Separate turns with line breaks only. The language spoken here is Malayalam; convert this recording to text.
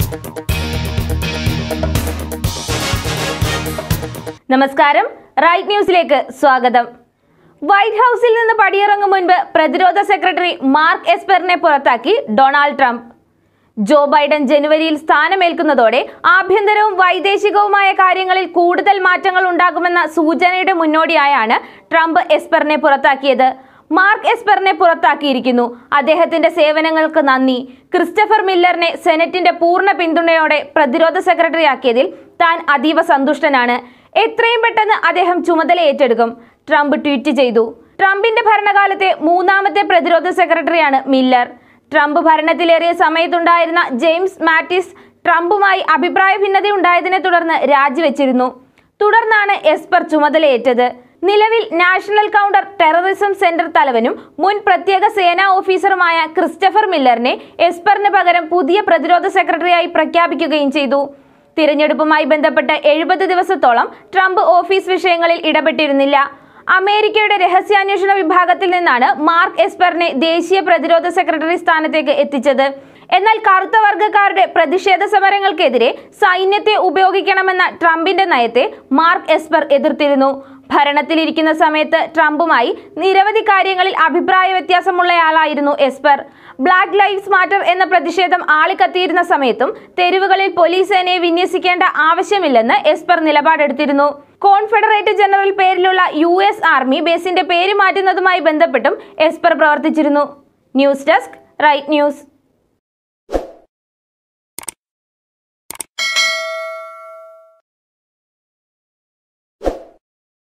നമസ്കാരം റൈറ്റ് ന്യൂസിലേക്ക് സ്വാഗതം വൈറ്റ് ഹൗസിൽ നിന്ന് പടിയിറങ്ങും മുൻപ് പ്രതിരോധ സെക്രട്ടറി മാർക്ക് എസ്പെറിനെ പുറത്താക്കി ഡൊണാൾഡ് ട്രംപ് ജോ ബൈഡൻ ജനുവരിയിൽ സ്ഥാനമേൽക്കുന്നതോടെ ആഭ്യന്തരവും വൈദേശികവുമായ കാര്യങ്ങളിൽ കൂടുതൽ മാറ്റങ്ങൾ ഉണ്ടാകുമെന്ന സൂചനയുടെ മുന്നോടിയായാണ് ട്രംപ് എസ്പെറിനെ പുറത്താക്കിയത് മാർക്ക് എസ്പെറിനെ പുറത്താക്കിയിരിക്കുന്നു അദ്ദേഹത്തിന്റെ സേവനങ്ങൾക്ക് നന്ദി ക്രിസ്റ്റഫർ മില്ലറിനെ സെനറ്റിന്റെ പൂർണ്ണ പിന്തുണയോടെ പ്രതിരോധ സെക്രട്ടറിയാക്കിയതിൽ താൻ അതീവ സന്തുഷ്ടനാണ് എത്രയും പെട്ടെന്ന് അദ്ദേഹം ചുമതല ഏറ്റെടുക്കും ട്രംപ് ട്വീറ്റ് ചെയ്തു ട്രംപിന്റെ ഭരണകാലത്തെ മൂന്നാമത്തെ പ്രതിരോധ സെക്രട്ടറിയാണ് മില്ലർ ട്രംപ് ഭരണത്തിലേറിയ സമയത്തുണ്ടായിരുന്ന ജെയിംസ് മാറ്റിസ് ട്രംപുമായി അഭിപ്രായ ഭിന്നതയുണ്ടായതിനെ തുടർന്ന് രാജിവെച്ചിരുന്നു തുടർന്നാണ് എസ്പർ ചുമതലയേറ്റത് നിലവിൽ നാഷണൽ കൗണ്ടർ ടെററിസം സെന്റർ തലവനും മുൻ പ്രത്യേക സേനാ ഓഫീസറുമായ ക്രിസ്റ്റഫർ മില്ലറിനെ എസ്പറിന് പകരം പുതിയ പ്രതിരോധ സെക്രട്ടറിയായി പ്രഖ്യാപിക്കുകയും ചെയ്തു തിരഞ്ഞെടുപ്പുമായി ബന്ധപ്പെട്ട് എഴുപത് ദിവസത്തോളം ട്രംപ് ഓഫീസ് വിഷയങ്ങളിൽ ഇടപെട്ടിരുന്നില്ല അമേരിക്കയുടെ രഹസ്യാന്വേഷണ വിഭാഗത്തിൽ നിന്നാണ് മാർക്ക് എസ്പെറിനെ ദേശീയ പ്രതിരോധ സെക്രട്ടറി സ്ഥാനത്തേക്ക് എത്തിച്ചത് എന്നാൽ കറുത്ത വർഗ്ഗക്കാരുടെ പ്രതിഷേധ സമരങ്ങൾക്കെതിരെ സൈന്യത്തെ ഉപയോഗിക്കണമെന്ന ട്രംപിന്റെ നയത്തെ മാർക്ക് എസ്പർ എതിർത്തിരുന്നു ഭരണത്തിലിരിക്കുന്ന സമയത്ത് ട്രംപുമായി നിരവധി കാര്യങ്ങളിൽ അഭിപ്രായ വ്യത്യാസമുള്ളയാളായിരുന്നു എസ്പർ ബ്ലാക്ക് ലൈവ്സ് മാറ്റർ എന്ന പ്രതിഷേധം ആളിക്കത്തിയിരുന്ന സമയത്തും തെരുവുകളിൽ പോലീസ് സേനയെ വിന്യസിക്കേണ്ട ആവശ്യമില്ലെന്ന് എസ്പർ നിലപാടെടുത്തിരുന്നു കോൺഫെഡറേറ്റ് ജനറൽ പേരിലുള്ള യു എസ് ആർമി ബേസിന്റെ പേര് മാറ്റുന്നതുമായി ബന്ധപ്പെട്ടും എസ്പർ പ്രവർത്തിച്ചിരുന്നു ന്യൂസ് ഡെസ്ക് റൈറ്റ് ന്യൂസ്